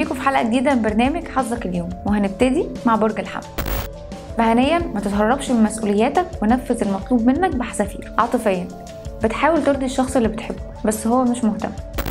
بيكم في حلقة جديدة من برنامج حظك اليوم وهنبتدي مع برج الحمل مهنيا ما تتهربش من مسؤولياتك ونفذ المطلوب منك بحذافير عاطفيا بتحاول ترضي الشخص اللي بتحبه بس هو مش مهتم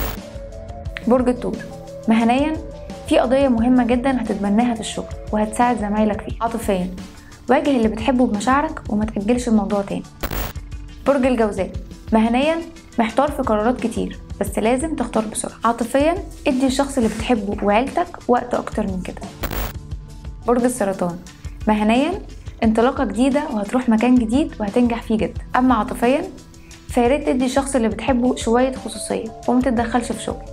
برج الثور مهنيا في قضية مهمة جدا هتتبناها في الشغل وهتساعد زمايلك فيه عاطفيا واجه اللي بتحبه بمشاعرك وما تأجلش الموضوع تاني برج الجوزاء مهنيا محتار في قرارات كتير بس لازم تختار بسرعة عاطفيا ادي الشخص اللي بتحبه وعيلتك وقت اكتر من كده برج السرطان مهنيا انطلاقة جديدة وهتروح مكان جديد وهتنجح فيه جدا اما عاطفيا فياريت تدي الشخص اللي بتحبه شوية خصوصية وما تتدخلش في شغل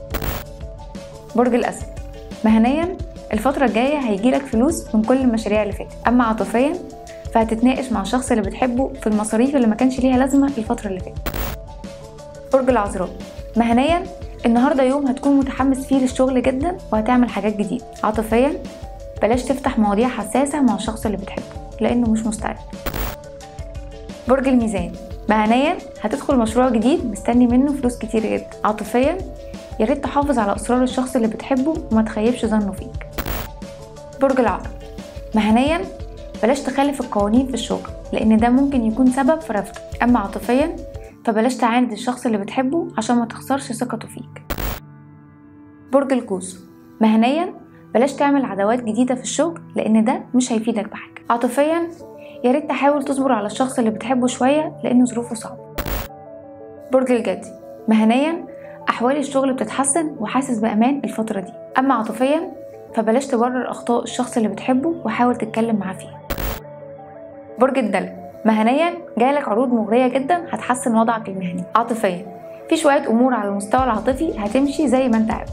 برج الاسد مهنيا الفترة الجاية هيجيلك فلوس من كل المشاريع اللي فاتت اما عاطفيا فهتتناقش مع الشخص اللي بتحبه في المصاريف اللي ما كانش ليها لازمة الفترة اللي فاتت برج العذراء مهنيا النهارده يوم هتكون متحمس فيه للشغل جدا وهتعمل حاجات جديدة عاطفيا بلاش تفتح مواضيع حساسة مع الشخص اللي بتحبه لأنه مش مستعد برج الميزان مهنيا هتدخل مشروع جديد مستني منه فلوس كتير جدا عاطفيا يا ريت تحافظ على اسرار الشخص اللي بتحبه وما تخيبش ظنه فيك برج العقرب مهنيا بلاش تخالف القوانين في الشغل لان ده ممكن يكون سبب في رفضه اما عاطفيا فبلاش تعاند الشخص اللي بتحبه عشان ما تخسرش ثقته فيك برج القوس مهنيا بلاش تعمل عداوات جديدة في الشغل لأن ده مش هيفيدك بحاجة عاطفيا يا ريت تحاول تصبر على الشخص اللي بتحبه شوية لأن ظروفه صعبة برج الجدي مهنيا أحوال الشغل بتتحسن وحاسس بأمان الفترة دي أما عاطفيا فبلاش تبرر أخطاء الشخص اللي بتحبه وحاول تتكلم معاه فيها برج الدلو مهنيا جايلك عروض مغرية جدا هتحسن وضعك المهني عاطفيا في شوية أمور على المستوى العاطفي هتمشي زي ما انت عاوز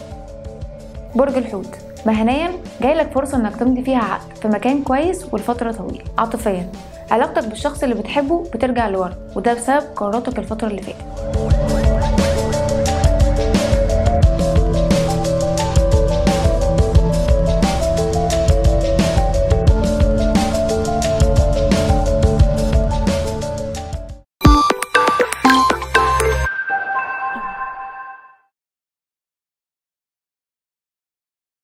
برج الحوت مهنيا جايلك فرصة انك تمضي فيها عقد في مكان كويس ولفترة طويلة عاطفيا علاقتك بالشخص اللي بتحبه بترجع لورا وده بسبب قراراتك الفترة اللي فاتت